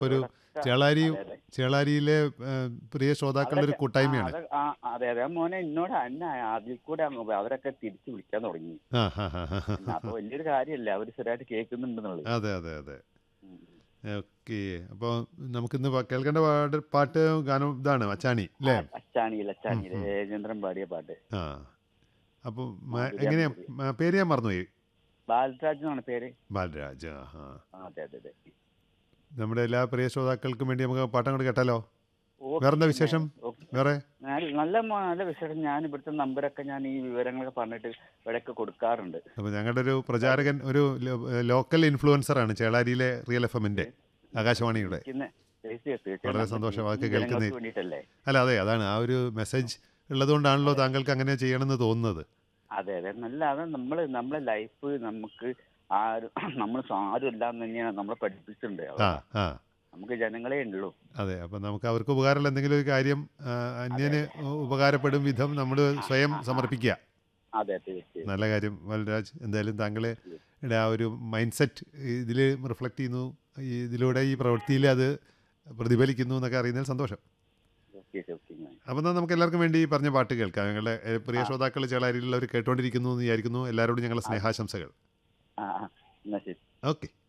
ഒരു ഇവിടൊക്കെ- ചേളാരി അതെ, അതെ. ചേളാരിയിലെ ഏ, പ്രിയ ശ്രോതാക്കളുടെ ഒരു അതൊക്കെ- കൂട്ടായ്മയാണ് ആ, അത് ആ, അതെ അതെ ആ മോനെ എന്നോട് അന്ന അതിൽ കൂടെ അങ്ങ് അവരൊക്കെ തിരിച്ചു വിളിക്കാൻ തുടങ്ങി ആ ഹാ ഹാ ഹാ ഹാ. അപ്പൊ വലിയൊരു കാര്യമല്ല അവര് സ്ഥിരമായിട്ട് കേൾക്കുന്നുണ്ടെന്നുള്ളത് അതെ അതെ അതെ ഉം. ഓക്കെ അപ്പോൾ നമുക്കിന്ന് പ- കേൾക്കേണ്ട പാട്ട് പാട്ട് ഗാനം ഇതാണ് അച്ചാണി അല്ലേ അച്ചാണിയിൽ അച്ചാണിയിൽ രജേന്ദ്രൻ പാടിയ പാട്ട് ആ അപ്പോൾ മാധുരി എങ്ങനെയാ അമ്പൂരി. മ- പേര് ഞാൻ മറന്നുപോയി ബാലരാജ് എന്നാണ് പേര് ബാലരാജ് ആ ആ ആ, അതെ അതെ അതെ നമ്മുടെ എല്ലാ പ്രിയ ശ്രോതാക്കൾക്കും വേണ്ടി നമുക്ക് പാട്ടം കൊണ്ട് കേട്ടാലോ ഓക്കെ, വേറെന്താ പിന്നെ, വിശേഷം ഓക്കെ. വേറെ ഞാൻ- നല്ല മോ- നല്ല വിശേഷം ഞാൻ ഇവിടുത്തെ നമ്പറൊക്കെ ഞാൻ ഈ വിവരങ്ങളൊക്കെ പറഞ്ഞിട്ട് ഇവിടെയൊക്കെ കൊടുക്കാറുണ്ട് അപ്പോൾ ഞങ്ങളുടെ ഒരു പ്രചാരകൻ ഒരു ലോ- ലോക്കൽ ഇൻഫ്ലുവൻസറാണ് ചേളാരിയിലെ റിയൽ എഫ് എമ്മിൻ്റെ ആകാശവാണിയുടെ ഇരിക്കുന്ന- തീർച്ചയായും, തീർച്ചയായും വളരെ നമ്മൾ സന്തോഷം, അതൊക്കെ ഈ ജനങ്ങൾക്ക് കേൾക്കുന്നേ. വേണ്ടിയിട്ടല്ലേ അല്ല അതെ അതാണ് ആ ഒരു മെസ്സേജ് ഉള്ളതുകൊണ്ടാണല്ലോ താങ്കൾക്ക് അങ്ങനെ ചെയ്യണമെന്ന് തോന്നുന്നത് അതെ അതെ നല്ല അത് നമ്മള് നമ്മളെ ലൈഫ് നമുക്ക് ആരും നമ്മൾ ആരും ഇല്ലാന്ന് തന്നെയാണ് നമ്മളെ പഠിപ്പിച്ചിട്ടുണ്ട് ആ ആ നമുക്ക് ജനങ്ങളെ ഉള്ളൂ അതെ അപ്പം നമുക്ക് അവർക്ക് ഉപകാരമുള്ള എന്തെങ്കിലും ഒരു കാര്യം ആ, അന്യന് ഉപകാരപ്പെടും വിധം നമ്മൾ സ്വയം സമർപ്പിക്കുക അതെ തീർച്ചയായും നല്ല കാര്യം വൽരാജ് എന്തായാലും താങ്കളുടെ ആ ഒരു മൈൻഡ് സെറ്റ് ഇതിൽ റിഫ്ലക്റ്റ് ചെയ്യുന്നു ഈ ഇതിലൂടെ ഈ പ്രവൃത്തിയിൽ അത് പ്രതിഫലിക്കുന്നു എന്നൊക്കെ അറിയുന്നതിൽ സന്തോഷം ഓക്കെ ഓക്കെ ഞാൻ അപ്പം എന്നാൽ നമുക്ക് എല്ലാവർക്കും വേണ്ടി ഈ പറഞ്ഞ പാട്ട് കേൾക്കാം ഞങ്ങളുടെ ഏ, പ്രിയ ശ്രോതാക്കൾ ചേളാരിയിലുള്ളവർ കേട്ടുകൊണ്ടിരിക്കുന്നു എന്ന് വിചാരിക്കുന്നു എല്ലാവരോടും ഞങ്ങളുടെ സ്നേഹാശംസകൾ ആ ആ എന്നാ ശരി ഓക്കെ